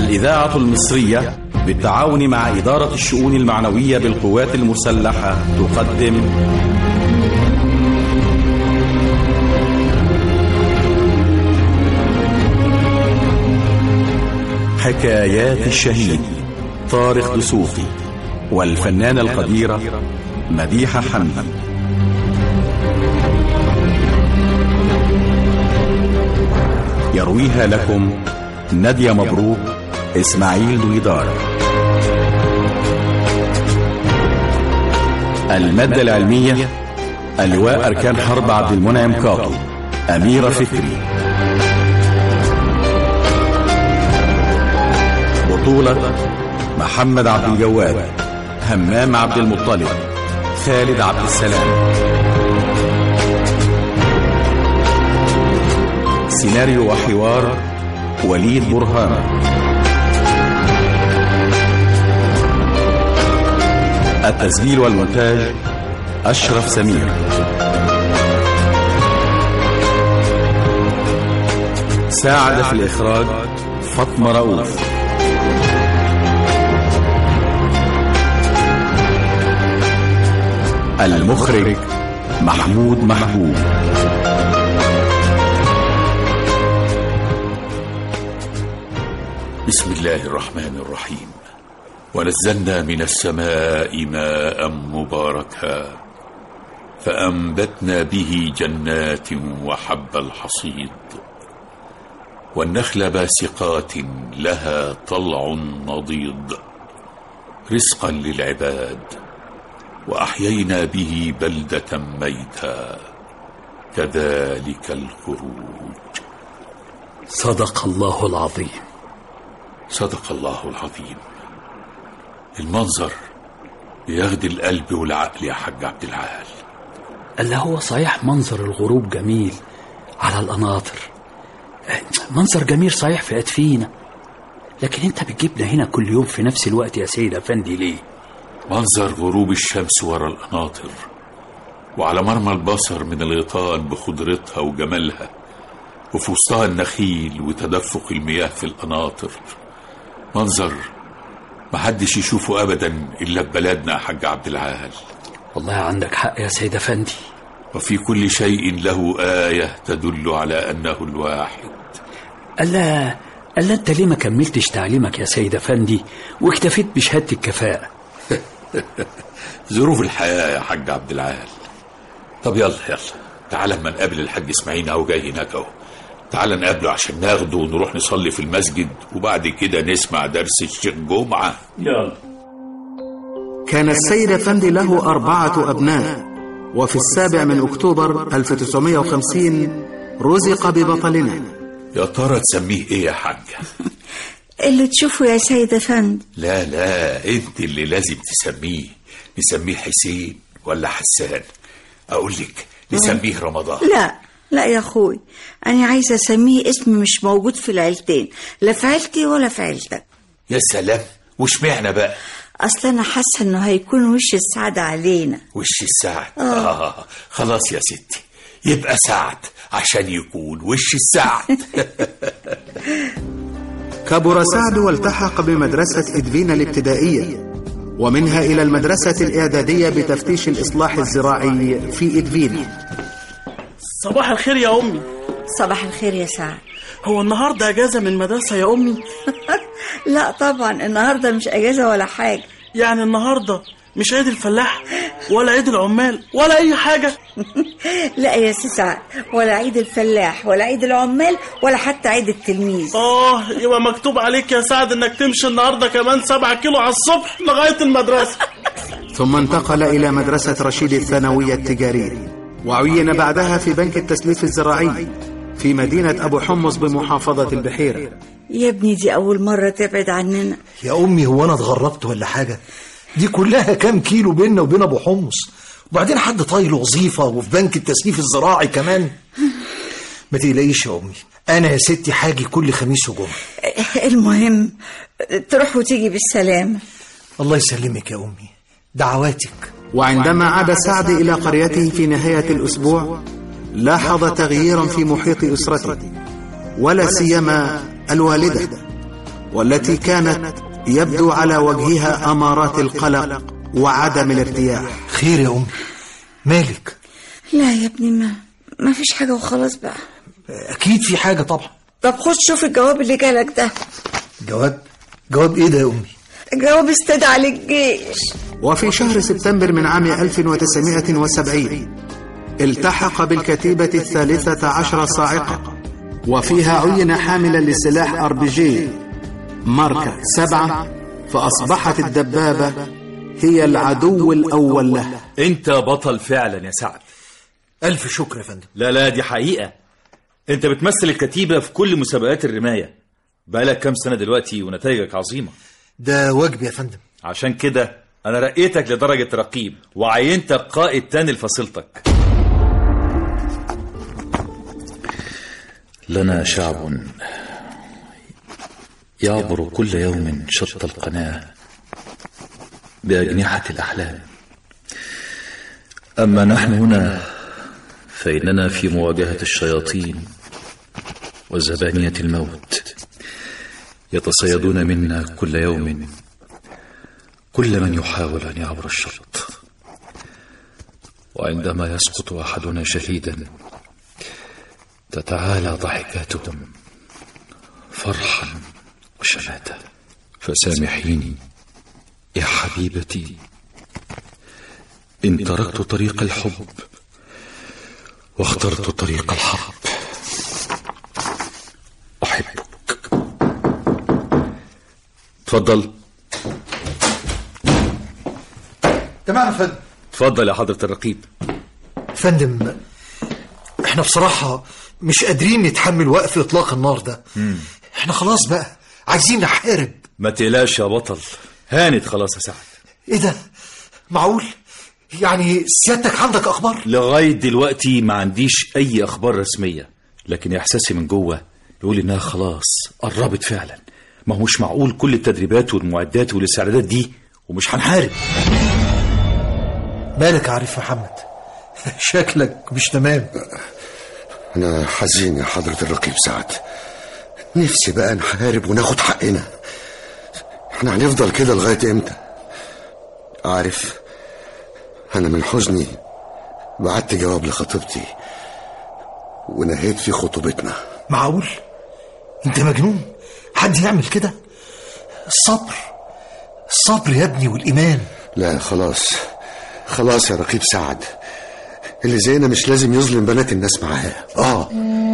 الإذاعة المصرية بالتعاون مع إدارة الشؤون المعنوية بالقوات المسلحة تقدم حكايات الشهيد طارق دسوقي والفنانة القديرة مديحة حمدي يرويها لكم نادية مبروك إسماعيل دويدار المادة العلمية اللواء أركان حرب عبد المنعم كاطو أميرة فكري بطولة محمد عبد الجواد همام عبد المطلب خالد عبد السلام سيناريو وحوار وليد برهان التسجيل والمونتاج أشرف سمير ساعد في الإخراج فاطمة رؤوف المخرج محمود محبوب بسم الله الرحمن الرحيم ونزلنا من السماء ماء مباركا فأنبتنا به جنات وحب الحصيد والنخل باسقات لها طلع نضيد رزقا للعباد وأحيينا به بلدة ميتا كذلك الخروج صدق الله العظيم صدق الله العظيم المنظر بيغدي القلب والعقل يا حاج عبد العال اللي هو صحيح منظر الغروب جميل على القناطر منظر جميل صحيح في أدفينا لكن انت بتجيبنا هنا كل يوم في نفس الوقت يا سيد أفندي ليه منظر غروب الشمس ورا القناطر وعلى مرمى البصر من الغيطان بخضرتها وجمالها وفي وسطها النخيل وتدفق المياه في القناطر منظر محدش يشوفه ابدا الا في بلدنا يا حاج عبد العال والله عندك حق يا سيد أفندي وفي كل شيء له آية تدل على أنه الواحد ألا ألا أنت ليه ما كملتش تعليمك يا سيد أفندي واكتفيت بشهادة الكفاءة ظروف الحياة يا حاج عبد العال طب يلا يلا تعال اما نقابل الحاج اسماعيل اهو جاي هناك اهو تعال نقابله عشان ناخده ونروح نصلي في المسجد وبعد كده نسمع درس الشيخ جمعة يلا كان السيد أفندي له أربعة أبناء وفي السابع من أكتوبر 1950 رزق ببطلنا يا ترى تسميه ايه يا حاج اللي تشوفه يا سيد أفندي لا لا انت اللي لازم تسميه نسميه حسين ولا حسان اقول لك نسميه رمضان لا لا يا أخوي أنا عايزة أسميه اسم مش موجود في العيلتين لا في عيلتي ولا في عيلتك يا سلام وشمعنا بقى أصل أنا حاسة إنه هيكون وش السعادة علينا وش السعد آه. خلاص يا ستي يبقى سعد عشان يكون وش السعد كبر سعد والتحق بمدرسة إدفين الابتدائية ومنها إلى المدرسة الإعدادية بتفتيش الإصلاح الزراعي في إدفين صباح الخير يا أمي صباح الخير يا سعد هو النهاردة أجازة من المدرسة يا أمي لا طبعا النهاردة مش أجازة ولا حاجة يعني النهاردة مش عيد الفلاح ولا عيد العمال ولا أي حاجة لا يا سي سعد ولا عيد الفلاح ولا عيد العمال ولا حتى عيد التلميذ آه يبقى مكتوب عليك يا سعد إنك تمشي النهاردة كمان سبعة كيلو على الصبح لغاية المدرسة ثم انتقل إلى مدرسة رشيد الثانوية التجارية وعين بعدها في بنك التسليف الزراعي في مدينة أبو حمص بمحافظة البحيرة يا ابني دي أول مرة تبعد عننا يا أمي هو أنا اتغربت ولا حاجة دي كلها كام كيلو بيننا وبين أبو حمص وبعدين حد طايل وظيفة وفي بنك التسليف الزراعي كمان ما تقلقيش يا أمي أنا يا ستي حاجي كل خميس وجمعة المهم تروح وتيجي بالسلامة الله يسلمك يا أمي دعواتك وعندما عاد سعد إلى قريته في نهاية الأسبوع لاحظ تغييرا في محيط أسرته ولا سيما الوالدة والتي كانت يبدو على وجهها أمارات القلق وعدم الارتياح خير يا أمي مالك لا يا ابني ما ما فيش حاجة وخلاص بقى أكيد في حاجة طبعا طب خد شوف الجواب اللي جالك ده جواب جواب إيه ده يا أمي جواب استدعى للجيش وفي شهر سبتمبر من عام 1970 التحق بالكتيبة الثالثة عشر صاعقة وفيها عين حاملا لسلاح ار بي جي ماركة سبعة فأصبحت الدبابة هي العدو الأول له انت بطل فعلا يا سعد ألف شكر يا فندم لا لا دي حقيقة انت بتمثل الكتيبة في كل مسابقات الرماية بقالك كام سنة دلوقتي ونتائجك عظيمة ده واجب يا فندم عشان كده انا رقيتك لدرجة رقيب وعينتك قائد تاني لفصيلتك لنا شعب يعبر كل يوم شط القناة بأجنحة الأحلام أما نحن هنا فإننا في مواجهة الشياطين وزبانية الموت يتصيدون منا كل يوم كل من يحاول أن يعبر الشط وعندما يسقط أحدنا شهيدا تتعالى ضحكاتهم فرحا وشماتة فسامحيني يا حبيبتي إن تركت طريق الحب واخترت طريق الحرب أحبك تفضل تمام يا فندم تفضل يا حضرة الرقيب فندم احنا بصراحة مش قادرين نتحمل وقف إطلاق النار ده احنا خلاص بقى عايزين نحارب ما تقلقش يا بطل هانت خلاص يا سعد ايه ده معقول يعني سيادتك عندك أخبار لغاية دلوقتي ما عنديش أي أخبار رسمية لكن إحساسي من جوه يقول إنها خلاص قربت فعلا ما هو مش معقول كل التدريبات والمعدات والاستعدادات دي ومش هنحارب مالك عارف محمد شكلك مش تمام أنا حزين يا حضرة الرقيب سعد نفسي بقى نحارب وناخد حقنا احنا هنفضل كده لغاية امتى عارف أنا من حزني بعت جواب لخطيبتي ونهيت في خطوبتنا معقول انت مجنون حد يعمل كده الصبر الصبر يا ابني والإيمان لا خلاص خلاص يا رقيب سعد اللي زينا مش لازم يظلم بنات الناس معاه اه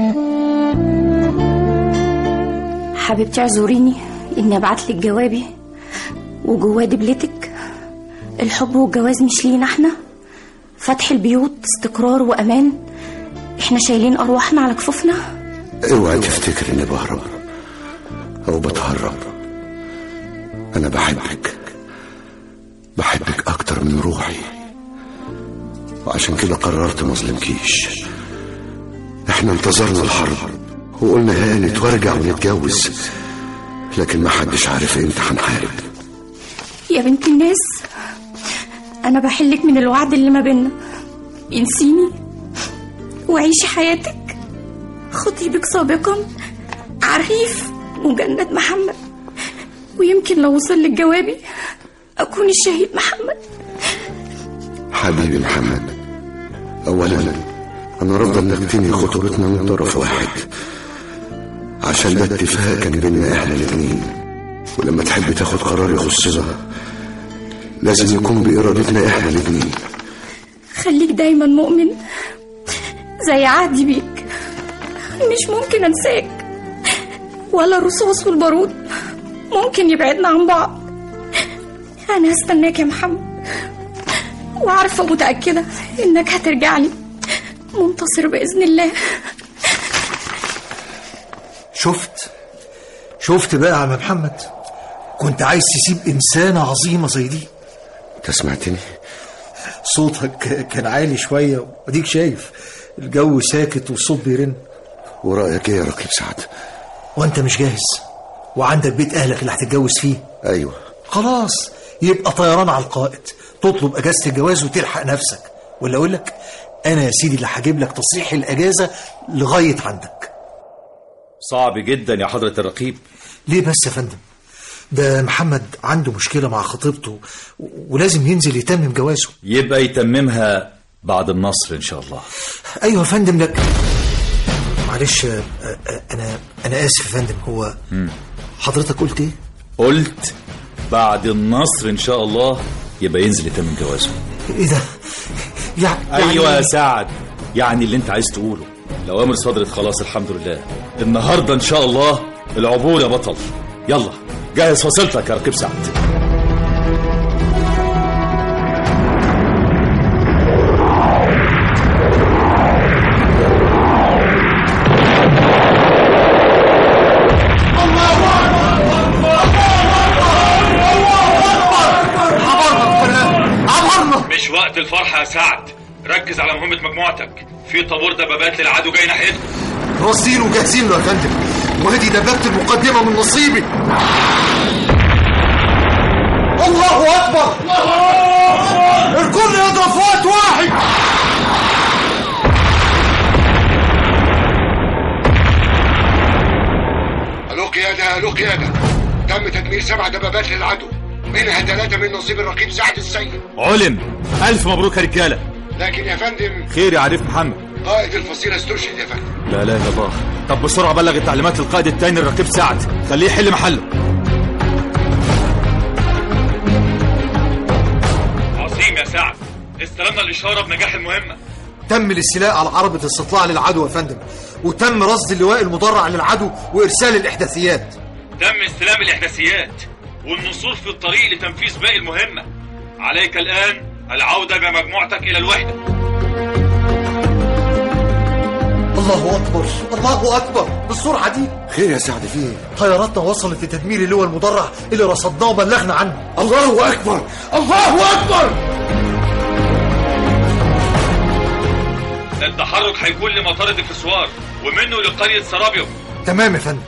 حبيبتي اعذريني اني ابعت لك جوابي وجواه دبلتك الحب والجواز مش لينا احنا فتح البيوت استقرار وامان احنا شايلين ارواحنا على كفوفنا اوعى تفتكر اني بهرب او بتهرب انا بحبك بحبك اكتر من روحي وعشان كده قررت ما اظلمكيش احنا انتظرنا الحرب وقلنا هانت وارجع ونتجوز لكن ما حدش عارف امتى هنحارب يا بنت الناس انا بحلك من الوعد اللي ما بينا انسيني وعيشي حياتك خطيبك سابقا عريف مجند محمد ويمكن لو وصل لك جوابي اكون الشهيد محمد حبيبي محمد اولا انا رافضه انك تنهي خطوبتنا من طرف واحد عشان ده اتفاق كان بيننا احنا الاتنين ولما تحب تاخد قرار يخصنا لازم يكون بارادتنا احنا الاتنين خليك دايما مؤمن زي عهدي بيك مش ممكن انساك ولا الرصاص والبارود ممكن يبعدنا عن بعض انا هستناك يا محمد وعارفه ومتاكده انك هترجع لي منتصر باذن الله شفت شفت بقى يا عم محمد كنت عايز تسيب إنسانة عظيمة زي دي انت سمعتني صوتك كان عالي شوية وديك شايف الجو ساكت والصوت بيرن ورايك ايه يا رقيب سعد وانت مش جاهز وعندك بيت اهلك اللي هتتجوز فيه ايوه خلاص يبقى طيران على القائد تطلب اجازه الجواز وتلحق نفسك ولا اقول لك انا يا سيدي اللي هجيب لك تصريح الاجازه لغايه عندك صعب جدا يا حضرة الرقيب ليه بس يا فندم ده محمد عنده مشكلة مع خطيبته و- ولازم ينزل يتمم جوازه يبقى يتممها بعد النصر ان شاء الله ايوه يا فندم لك معلش آه، آه، انا انا اسف يا فندم هو حضرتك قلت ايه قلت بعد النصر ان شاء الله يبقى ينزل يتمم جوازه ايه ده يعني ايوه يا سعد يعني اللي انت عايز تقوله الاوامر صدرت خلاص الحمد لله النهارده ان شاء الله العبور يا بطل يلا جهز فصيلتك يا رقيب سعد مش وقت الفرحة يا سعد ركز على مهمة مجموعتك في طابور دبابات للعدو جاي ناحيتكم رصين وجاهزين له يا فندم وهذه دبابة المقدمة من نصيبي الله أكبر الكل يضرب في وقت واحد الو قيادة الو قيادة تم تدمير سبع دبابات للعدو منها ثلاثة من نصيب الرقيب سعد السيد علم الف مبروك يا رجاله لكن يا فندم خير يا عريف محمد قائد الفصيلة استرشد يا فندم لا لا يا الله طب بسرعه بلغ التعليمات للقائد التاني الرقيب سعد خليه يحل محله عظيم يا سعد استلمنا الإشارة بنجاح المهمة تم الاستيلاء على عربة استطلاع للعدو يا فندم وتم رصد اللواء المدرع للعدو وإرسال الإحداثيات تم استلام الإحداثيات والنصول في الطريق لتنفيذ باقي المهمة عليك الآن العودة بمجموعتك إلى الوحدة الله أكبر الله أكبر بالسرعة دي خير يا سعد فيه طياراتنا وصلت لتدمير اللواء المدرع اللي رصدناه وبلغنا عنه الله أكبر الله أكبر التحرك هيكون لمطار الدفسوار ومنه لقرية سرابيو تمام يا فندم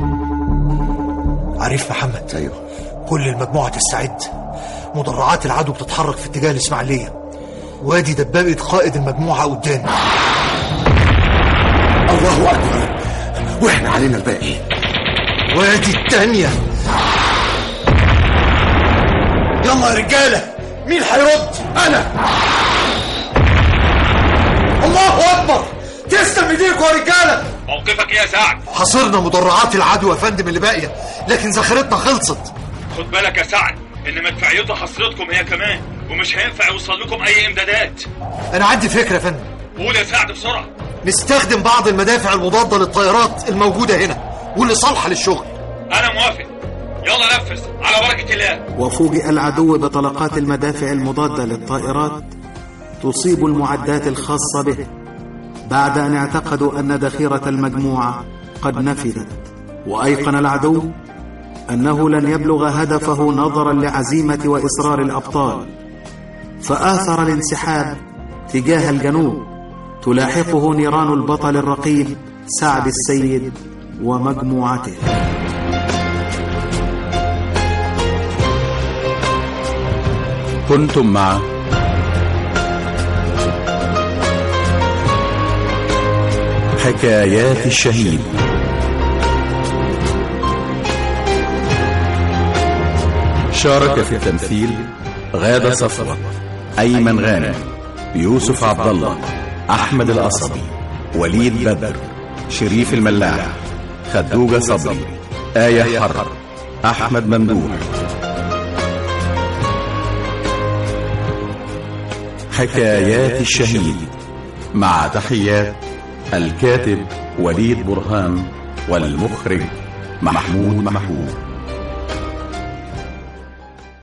عريف محمد أيوه كل المجموعة تستعد مدرعات العدو بتتحرك في اتجاه الإسماعيلية وادي دبابة قائد المجموعة قدامي الله أكبر وإحنا علينا الباقي وادي التانية يلا يا رجالة مين هيرد أنا الله أكبر تسلم ايديكم يا رجالة موقفك إيه يا سعد حصرنا مدرعات العدو يا فندم اللي باقية لكن ذخيرتنا خلصت خد بالك يا سعد إن مدفعيته حصرتكم هي كمان ومش هينفع يوصل لكم أي إمدادات أنا عندي فكرة يا فندم قول يا سعد بسرعة نستخدم بعض المدافع المضادة للطائرات الموجودة هنا واللي صالحة للشغل أنا موافق يلا نفذ على بركة الله وفوجئ العدو بطلقات المدافع المضادة للطائرات تصيب المعدات الخاصة به بعد أن اعتقدوا أن ذخيرة المجموعة قد نفذت وأيقن العدو أنه لن يبلغ هدفه نظرا لعزيمة وإصرار الأبطال فآثر الانسحاب تجاه الجنوب تلاحقه نيران البطل الرقيب سعد السيد ومجموعته كنتم مع حكايات الشهيد شارك في التمثيل غادة صفوة أيمن غانم يوسف عبد الله أحمد القصبي وليد بدر شريف الملاح خدوجة صبري آية حرر أحمد ممدوح حكايات الشهيد مع تحيات الكاتب وليد برهان والمخرج محمود محمود